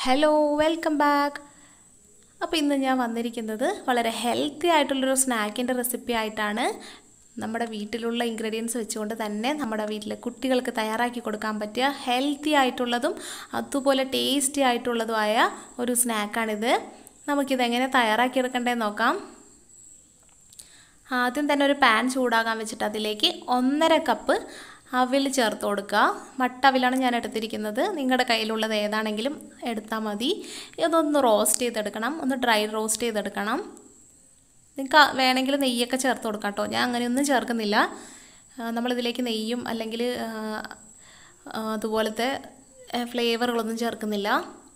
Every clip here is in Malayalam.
ഹലോ വെൽക്കം ബാക്ക് അപ്പോൾ ഇന്ന് ഞാൻ വന്നിരിക്കുന്നത് വളരെ ഹെൽത്തി ആയിട്ടുള്ളൊരു സ്നാക്കിൻ്റെ റെസിപ്പി ആയിട്ടാണ് നമ്മുടെ വീട്ടിലുള്ള ഇൻഗ്രീഡിയൻസ് വെച്ചുകൊണ്ട് തന്നെ നമ്മുടെ വീട്ടിലെ കുട്ടികൾക്ക് തയ്യാറാക്കി കൊടുക്കാൻ പറ്റിയ ഹെൽത്തി ആയിട്ടുള്ളതും അതുപോലെ ടേസ്റ്റി ആയിട്ടുള്ളതുമായ ഒരു സ്നാക്കാണിത് നമുക്കിതെങ്ങനെ തയ്യാറാക്കിയെടുക്കണ്ടേന്ന് നോക്കാം ആദ്യം തന്നെ ഒരു പാൻ ചൂടാകാൻ വെച്ചിട്ട് അതിലേക്ക് ഒന്നര കപ്പ് അവിൽ ചേർത്ത് കൊടുക്കുക മട്ട അവിലാണ് ഞാൻ എടുത്തിരിക്കുന്നത് നിങ്ങളുടെ കയ്യിലുള്ളത് ഏതാണെങ്കിലും എടുത്താൽ മതി ഇതൊന്ന് റോസ്റ്റ് ചെയ്തെടുക്കണം ഒന്ന് ഡ്രൈ റോസ്റ്റ് ചെയ്തെടുക്കണം നിങ്ങൾക്ക് വേണമെങ്കിൽ നെയ്യൊക്കെ ചേർത്ത് കൊടുക്കാം കേട്ടോ ഞാൻ അങ്ങനെയൊന്നും ചേർക്കുന്നില്ല നമ്മളിതിലേക്ക് നെയ്യും അല്ലെങ്കിൽ അതുപോലത്തെ ഫ്ലേവറുകളൊന്നും ചേർക്കുന്നില്ല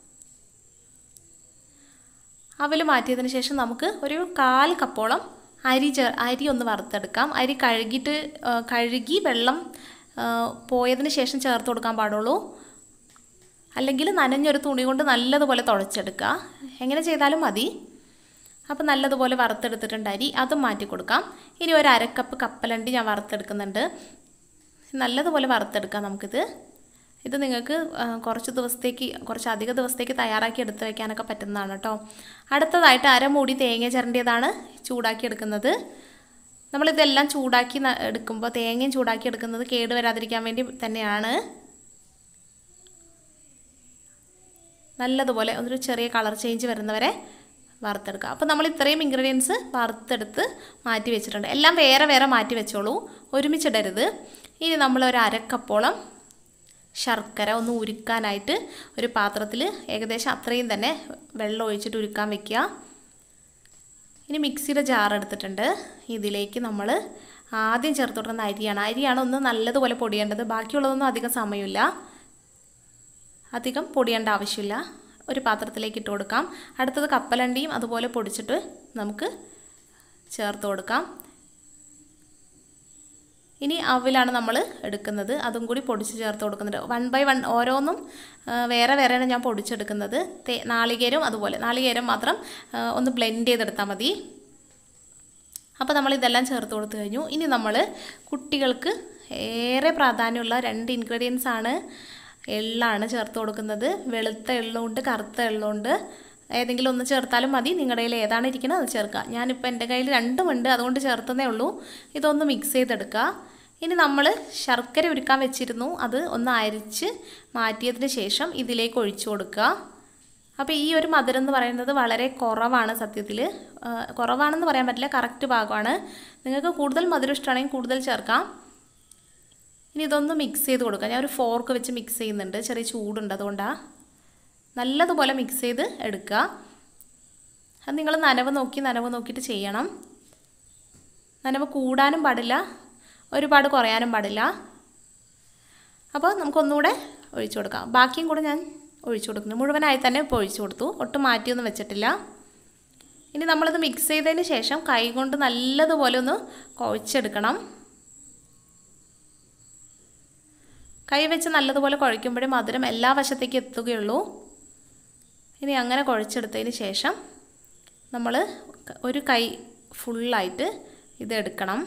അവൽ മാറ്റിയതിന് ശേഷം നമുക്ക് ഒരു കാൽ കപ്പോളം അരി ചേ അരി ഒന്ന് വറുത്തെടുക്കാം അരി കഴുകിയിട്ട് കഴുകി വെള്ളം പോയതിന് ശേഷം ചേർത്ത് കൊടുക്കാൻ പാടുള്ളൂ അല്ലെങ്കിൽ നനഞ്ഞൊരു തുണി കൊണ്ട് നല്ലതുപോലെ തുഴച്ചെടുക്കുക എങ്ങനെ ചെയ്താലും മതി അപ്പോൾ നല്ലതുപോലെ വറുത്തെടുത്തിട്ടുണ്ട് അരി അതും മാറ്റി കൊടുക്കാം ഇനി ഒരു അരക്കപ്പ് കപ്പലണ്ടി ഞാൻ വറുത്തെടുക്കുന്നുണ്ട് നല്ലതുപോലെ വറുത്തെടുക്കാം നമുക്കിത് ഇത് നിങ്ങൾക്ക് കുറച്ച് ദിവസത്തേക്ക് കുറച്ച് അധിക ദിവസത്തേക്ക് തയ്യാറാക്കി എടുത്ത് വയ്ക്കാനൊക്കെ പറ്റുന്നതാണ് കേട്ടോ അടുത്തതായിട്ട് അരമൂടി തേങ്ങ ചിരണ്ടിയതാണ് ചൂടാക്കി എടുക്കുന്നത് നമ്മളിതെല്ലാം ചൂടാക്കി എടുക്കുമ്പോൾ തേങ്ങയും ചൂടാക്കി എടുക്കുന്നത് കേട് വരാതിരിക്കാൻ വേണ്ടി തന്നെയാണ് നല്ലതുപോലെ ഒരു ചെറിയ കളർ ചേഞ്ച് വരുന്നവരെ വറുത്തെടുക്കുക അപ്പോൾ നമ്മൾ ഇത്രയും ഇൻഗ്രീഡിയൻസ് വറുത്തെടുത്ത് മാറ്റി വെച്ചിട്ടുണ്ട് എല്ലാം വേറെ വേറെ മാറ്റി വെച്ചോളൂ ഒരുമിച്ചിടരുത് ഇനി നമ്മൾ ഒരു അരക്കപ്പോളം ശർക്കര ഒന്ന് ഉരുക്കാനായിട്ട് ഒരു പാത്രത്തിൽ ഏകദേശം അത്രയും തന്നെ വെള്ളം ഒഴിച്ചിട്ട് ഉരുക്കാൻ വെക്കുക ഇനി മിക്സിയുടെ ജാർ എടുത്തിട്ടുണ്ട് ഇതിലേക്ക് നമ്മൾ ആദ്യം ചേർത്ത് കൊടുക്കുന്ന അരിയാണ് അരിയാണ് ഒന്ന് നല്ലതുപോലെ പൊടിയേണ്ടത് ബാക്കിയുള്ളതൊന്നും അധികം സമയമില്ല അധികം പൊടിയേണ്ട ആവശ്യമില്ല ഒരു പാത്രത്തിലേക്ക് ഇട്ട് കൊടുക്കാം അടുത്തത് കപ്പലണ്ടിയും അതുപോലെ പൊടിച്ചിട്ട് നമുക്ക് ചേർത്ത് കൊടുക്കാം ഇനി അവിലാണ് നമ്മൾ എടുക്കുന്നത് അതും കൂടി പൊടിച്ച് ചേർത്ത് കൊടുക്കുന്നുണ്ട് വൺ ബൈ വൺ ഓരോന്നും വേറെ വേറെയാണ് ഞാൻ പൊടിച്ചെടുക്കുന്നത് തേ നാളികേരം അതുപോലെ നാളികേരം മാത്രം ഒന്ന് ബ്ലെൻഡ് ചെയ്തെടുത്താൽ മതി അപ്പോൾ നമ്മൾ ഇതെല്ലാം ചേർത്ത് കൊടുത്തു കഴിഞ്ഞു ഇനി നമ്മൾ കുട്ടികൾക്ക് ഏറെ പ്രാധാന്യമുള്ള രണ്ട് ഇൻഗ്രീഡിയൻസ് ആണ് എള്ളാണ് ചേർത്ത് കൊടുക്കുന്നത് വെളുത്ത എള്ളുണ്ട് കറുത്ത എള്ളുണ്ട് ഏതെങ്കിലും ഒന്ന് ചേർത്താലും മതി നിങ്ങളുടെ കയ്യിൽ ഏതാണ് ഇരിക്കുന്നത് അത് ചേർക്കുക ഞാനിപ്പോൾ എൻ്റെ കയ്യിൽ രണ്ടുമുണ്ട് അതുകൊണ്ട് ചേർത്തതേ ഉള്ളൂ ഇതൊന്ന് മിക്സ് ചെയ്തെടുക്കുക ഇനി നമ്മൾ ശർക്കര ഉരുക്കാൻ വെച്ചിരുന്നു അത് ഒന്ന് അരിച്ച് മാറ്റിയതിന് ശേഷം ഇതിലേക്ക് ഒഴിച്ചു കൊടുക്കുക അപ്പോൾ ഈ ഒരു മധുരം എന്ന് പറയുന്നത് വളരെ കുറവാണ് സത്യത്തിൽ കുറവാണെന്ന് പറയാൻ പറ്റില്ല കറക്റ്റ് ഭാഗമാണ് നിങ്ങൾക്ക് കൂടുതൽ മധുരം ഇഷ്ടമാണെങ്കിൽ കൂടുതൽ ചേർക്കാം ഇനി ഇതൊന്ന് മിക്സ് ചെയ്ത് കൊടുക്കുക ഞാൻ ഒരു ഫോർക്ക് വെച്ച് മിക്സ് ചെയ്യുന്നുണ്ട് ചെറിയ ചൂടുണ്ട് അതുകൊണ്ടാണ് നല്ലതുപോലെ മിക്സ് ചെയ്ത് എടുക്കുക അത് നിങ്ങൾ നനവ് നോക്കി നനവ് നോക്കിയിട്ട് ചെയ്യണം നനവ് കൂടാനും പാടില്ല ഒരുപാട് കുറയാനും പാടില്ല അപ്പോൾ നമുക്കൊന്നുകൂടെ ഒഴിച്ചു കൊടുക്കാം ബാക്കിയും കൂടെ ഞാൻ ഒഴിച്ചു കൊടുക്കുന്നു മുഴുവനായി തന്നെ ഇപ്പോൾ ഒഴിച്ചു കൊടുത്തു ഒട്ടും മാറ്റിയൊന്നും വെച്ചിട്ടില്ല ഇനി നമ്മളിത് മിക്സ് ചെയ്തതിന് ശേഷം കൈ കൊണ്ട് നല്ലതുപോലെ ഒന്ന് കുഴച്ചെടുക്കണം കൈ വെച്ച് നല്ലതുപോലെ കുഴയ്ക്കുമ്പോഴേ മധുരം എല്ലാ വശത്തേക്ക് എത്തുകയുള്ളൂ ഇനി അങ്ങനെ കുഴച്ചെടുത്തതിന് ശേഷം നമ്മൾ ഒരു കൈ ഫുള്ളായിട്ട് ഇത് എടുക്കണം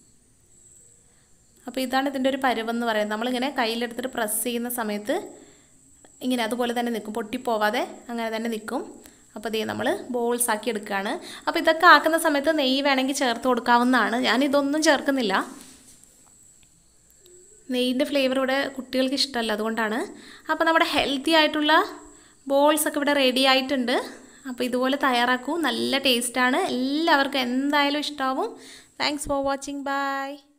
അപ്പോൾ ഇതാണ് ഇതിൻ്റെ ഒരു പരുവെന്ന് പറയുന്നത് നമ്മളിങ്ങനെ കയ്യിലെടുത്തിട്ട് പ്രസ് ചെയ്യുന്ന സമയത്ത് ഇങ്ങനെ അതുപോലെ തന്നെ നിൽക്കും പൊട്ടിപ്പോവാതെ അങ്ങനെ തന്നെ നിൽക്കും അപ്പോൾ ഇതേ നമ്മൾ ബോൾസ് ആക്കി എടുക്കുകയാണ് അപ്പോൾ ഇതൊക്കെ ആക്കുന്ന സമയത്ത് നെയ്യ് വേണമെങ്കിൽ ചേർത്ത് കൊടുക്കാവുന്നതാണ് ഞാനിതൊന്നും ചേർക്കുന്നില്ല നെയ്യിൻ്റെ ഫ്ലേവർ ഇവിടെ കുട്ടികൾക്ക് ഇഷ്ടമല്ല അതുകൊണ്ടാണ് അപ്പോൾ നമ്മുടെ ഹെൽത്തി ആയിട്ടുള്ള ബോൾസ് ഒക്കെ ഇവിടെ റെഡി ആയിട്ടുണ്ട് അപ്പോൾ ഇതുപോലെ തയ്യാറാക്കൂ നല്ല ടേസ്റ്റാണ് എല്ലാവർക്കും എന്തായാലും ഇഷ്ടമാവും താങ്ക്സ് ഫോർ വാച്ചിങ് ബൈ